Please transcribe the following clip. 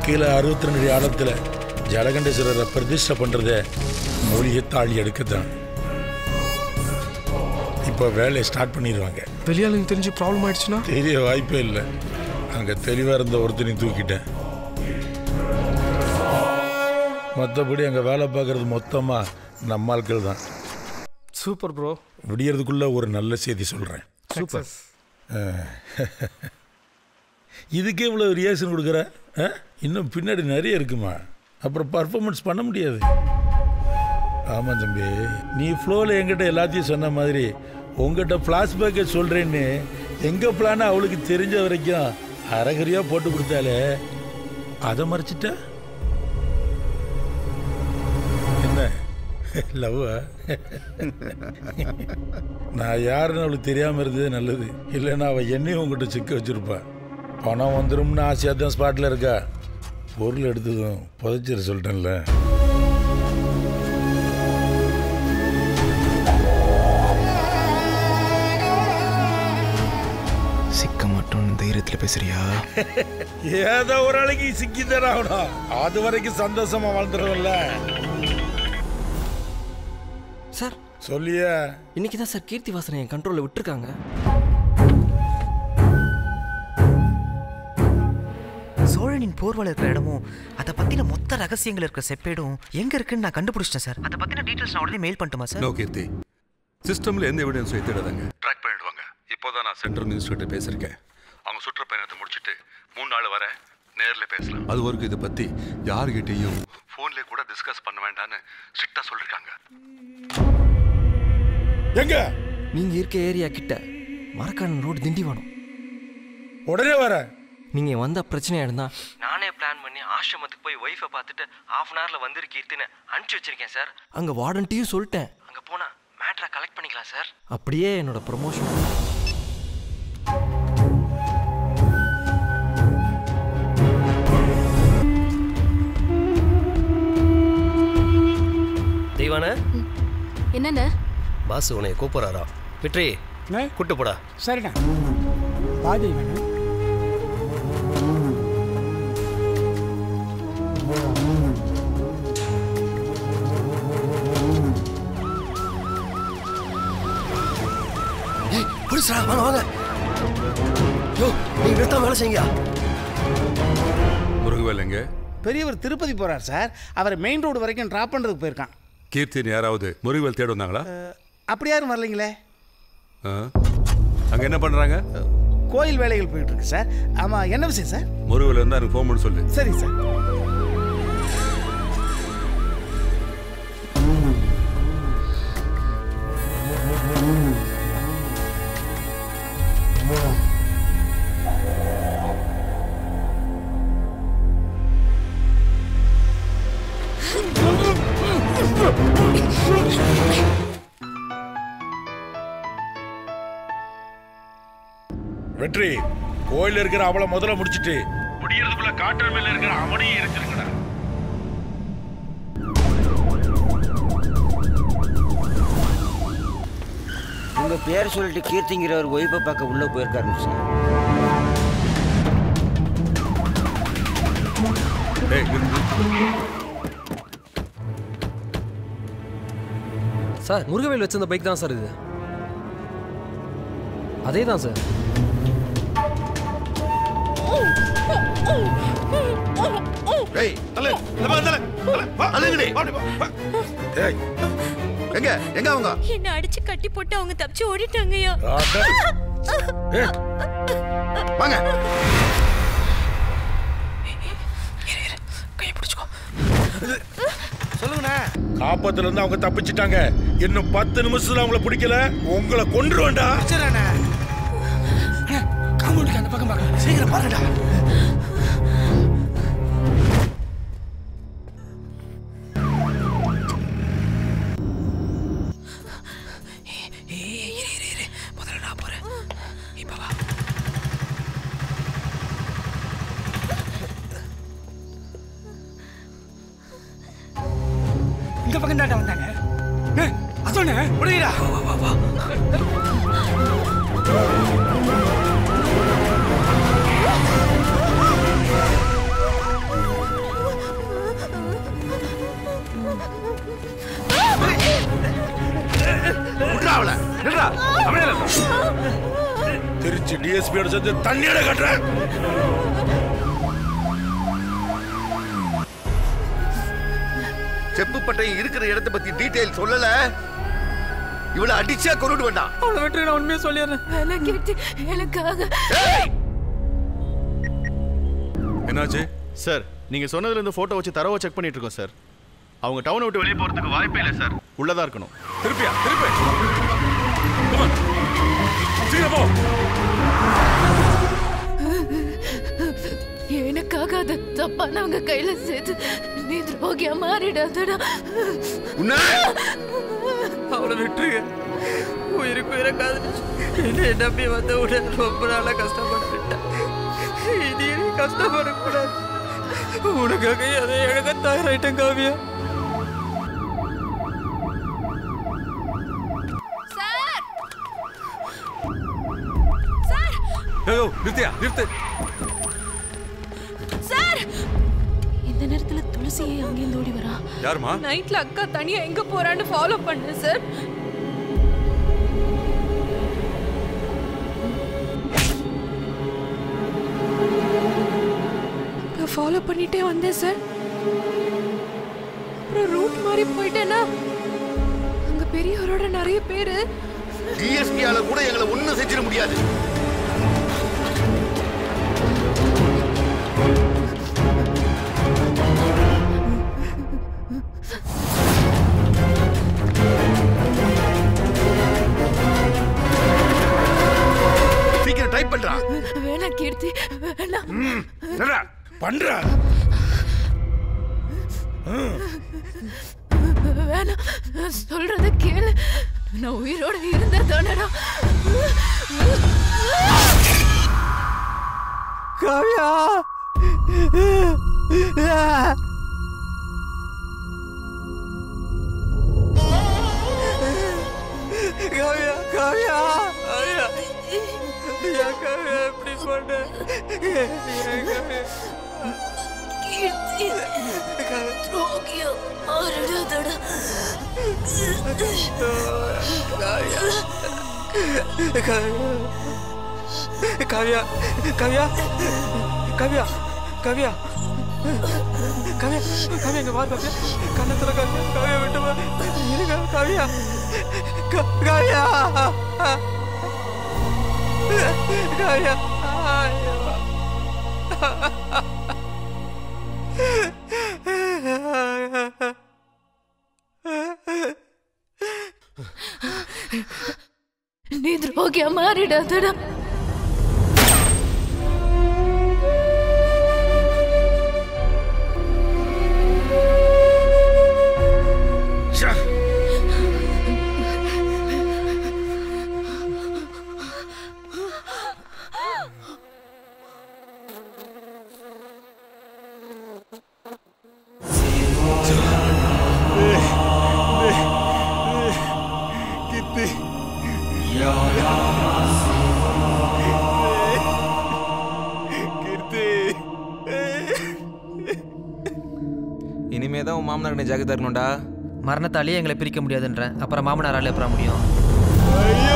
கீழே அறுபத்தி ரெண்டு ஆழத்தில் ஜலகண்டேஸ்வரரை பிரதிஷ்டை பண்ணுறத மூலிகை தாழி எடுக்கத்தான் இப்போ வேலையை ஸ்டார்ட் பண்ணிடுவாங்க வெளியாளுங்க தெரிஞ்சு ப்ராப்ளம் ஆயிடுச்சுன்னா தெரிய வாய்ப்பே இல்லை அங்கே தெளிவாக இருந்த ஒருத்தனையும் தூக்கிட்டேன் மற்றபடி அங்கே வேலை பார்க்குறது மொத்தமாக நம்ம ஆட்கள் தான் சூப்பர் ப்ரோ விடியறதுக்குள்ள ஒரு நல்ல செய்தி சொல்கிறேன் சூப்பர் இதுக்கே இவ்வளோ ரியாக்ஷன் கொடுக்குற ஆ? இன்னும் பின்னாடி நிறைய இருக்குமா அப்புறம் பர்ஃபார்மன்ஸ் பண்ண முடியாது ஆமாம் தம்பி நீ ஃப்ளோவில் என்கிட்ட எல்லாத்தையும் சொன்ன மாதிரி உங்ககிட்ட ஃப்ளாஷ்பேக்கை சொல்கிறேன்னு எங்கள் பிளானை அவளுக்கு தெரிஞ்ச வரைக்கும் அரைகுறையாக போட்டு கொடுத்தாலே அதை மறைச்சிட்ட என்ன லவ்வா நான் யாருன்னு அவளுக்கு தெரியாமல் இருந்ததே நல்லது இல்லைன்னா அவள் என்னையும் உங்ககிட்ட சிக்க வச்சிருப்பா பணம் வந்துரும்னு ஆசையாக தான் ஸ்பாட்டில் இருக்கா பொருள் எடுத்ததும் புதைச்சிட சொல்லிட்டேன்ல சிக்க மாட்டோம்னு தைரியத்தில் பேசுறியா ஏதோ ஒரு நாளைக்கு சிக்கி ஆகணும் அது வரைக்கும் சந்தோஷமா வாழ்ந்துடும்ல சார் சொல்லியே இன்னைக்கு தான் சார் கீர்த்தி வாசனை என் கண்ட்ரோலில் விட்டுருக்காங்க சோழனின் போர்வால் இருக்கிற இடமும் அதை பத்தின மொத்த ரகசியங்கள் இருக்கிற செப்பேடும் எங்க இருக்குன்னு நான் கண்டுபிடிச்சிட்டேன் சார் அதை பத்தின டீடைல்ஸ் நான் உடனே மெயில் பண்ணட்டுமா சார் நோ கீர்த்தி சிஸ்டம்ல எந்த எவிடன்ஸும் எத்திடாதாங்க ட்ராக் பண்ணிடுவாங்க இப்போதான் நான் சென்ட்ரல் மினிஸ்டர்கிட்ட பேசியிருக்கேன் அவங்க சுற்றுப்பயணத்தை முடிச்சிட்டு மூணு நாள் வர நேரில் பேசலாம் அது வரைக்கும் இதை பத்தி யார்கிட்டயும் ஃபோன்ல கூட டிஸ்கஸ் பண்ண வேண்டாம்னு ஸ்ட்ரிக்டா சொல்லிருக்காங்க எங்க நீங்க இருக்க ஏரியா கிட்ட மரக்காணன் ரோடு திண்டிவனம் உடனே வர நீங்க வந்த பிரச்சனையா இருந்தா நானே பிளான் பண்ணி ஆசிரமத்துக்கு போய் ஒய்ஃபை பார்த்துட்டு ஹாஃப் அன் ஹவர்ல வந்திருக்கீர்த்துன்னு அனுப்பிச்சு வச்சிருக்கேன் சார் அங்க வார்டன்ட்டையும் சொல்லிட்டேன் அங்க போனா மேட்ரை கலெக்ட் பண்ணிக்கலாம் சார் அப்படியே என்னோட ப்ரொமோஷன் தெய்வான என்னண்ணே பாஸ் உன்னை கூப்பிட்றாரா வெற்றி கூட்டு போடா சரிண்ணா பாதி வேணும் ஏய் போலீஸ்ரா வாங்க வாங்க யோ நீங்க நிறுத்தாம வேலை செய்யுங்க முருகவேல் எங்க பெரியவர் திருப்பதி போறார் சார் அவரை மெயின் ரோடு வரைக்கும் ட்ராப் பண்றதுக்கு போயிருக்கான் கீர்த்தின்னு யாராவது முருகவேல் தேட வந்தாங்களா அப்படி யாரும் வரலைங்களே ஆ? அங்க என்ன பண்றாங்க கோயில் வேலைகள் போயிட்டு இருக்கு சார் ஆமா என்ன விஷயம் சார் முருகவேல் இருந்தா எனக்கு ஃபோன் பண்ண சொல்லு சரி சார் வெற்றி கோயில் இருக்கிற அவளை முதல்ல முடிச்சிட்டு முடியறதுக்குள்ள காட்டுற மேல இருக்கிற அவனையும் இருக்கிறங்கடா உங்க பேர் சொல்லிட்டு கீர்த்திங்கிறவர் ஒய்ஃபை பார்க்க உள்ள போயிருக்காருங்க சார் ஏய் நிறுத்து. சார் முருகவேல் வச்சிருந்த பைக் தான் சார் இது அதே தான் சார் ஏய் தல தல தல வா அழுங்கடி ஏய் எங்க எங்க அவங்க என்ன அடிச்சு கட்டி போட்டு அவங்க தப்பிச்சு ஓடிட்டாங்கய்யா வாங்க சொல்லுங்கண்ணா காப்பத்துல இருந்து அவங்க தப்பிச்சிட்டாங்க இன்னும் பத்து நிமிஷத்துல அவங்கள பிடிக்கல உங்களை கொன்றுவேன்டா காம்பவுண்டுக்கு அந்த பக்கம் பார்க்க சீக்கிரம் பாருங்கடா இந்த பக்கம் தாண்டா வந்தாங்க ஏய், அதோண்ணே முடியடா வா வா வா அவளை நில்றா அமைதியா திருச்சி டிஎஸ்பியோட சேர்ந்து தண்ணியோட கட்டுறேன் செப்பு பட்டை இருக்கிற இடத்தை பத்தி டீடைல் சொல்லல இவளை அடிச்சா கொண்டுட்டு வேண்டாம் அவளை விட்டு நான் உண்மையை சொல்லிடுறேன் வேலை கேட்டு எனக்காக என்னாச்சு சார் நீங்க சொன்னதுல இருந்து போட்டோ வச்சு தரவை செக் பண்ணிட்டு இருக்கோம் சார் அவங்க டவுனை விட்டு வெளியே போறதுக்கு வாய்ப்பே இல்லை சார் உள்ளதா இருக்கணும் திருப்பியா திருப்பி சீக்கிரம் போ எனக்காக அதை தப்பானவங்க கையில சேர்த்து நீ துரோகியா மாறிடாதடா அவளை விட்டுருங்க உயிருக்கு உயிரை காதலிச்சு என்ன நம்பி வந்த உடனே ரொம்ப நாளா கஷ்டப்பட்டுட்டேன் இனி எனக்கு கஷ்டப்படக்கூடாது உனக்காக எதை இழக்க தயாராயிட்டேன் காவியா ஐயோ நிறுத்தியா நிறுத்து சார் இந்த நேரத்துல துளசியை அங்கேருந்து ஓடி வரா யாரும்மா நைட்ல அக்கா தனியா எங்க போறான்னு ஃபாலோ பண்ணு சார் ஃபாலோ பண்ணிட்டே வந்தேன் சார் அப்புறம் ரூட் மாதிரி போயிட்டேன்னா அங்க பெரியவரோட நிறைய பேரு டிஎஸ்பியால கூட எங்களை ஒண்ணும் செஞ்சிட முடியாது சீக்கிரம் டைப் பண்றா வேணாம் கீர்த்தி வேணாம் என்னடா பண்ற வேணாம் நான் சொல்றத கேளு நான் உயிரோட இருந்த தானடா காவியா காவியா காவியா காவியா ஏன் காவியா எப்படி பண்ண ஏன் காவியா கீர்த்தி துரோகியா மாறிடாதடா காவியா காவியா காவியா காவியா காவியா காவியா இங்க வா காவியா கண்ணத்துல காவியா காவியா விட்டு வா இருங்க காவியா கா- காவியா காவியா ஐயோ. நீ துரோகியா மாறிடாதடா கித்தி கீர்த்தி இனிமே தான் உன் மாமனார் ஜாக்கிரதா இருக்கணும்டா மரணத்தாலேயே எங்களை பிரிக்க முடியாதுன்றேன் அப்புறம் மாமனாரால் எப்பற முடியும் ஐயோ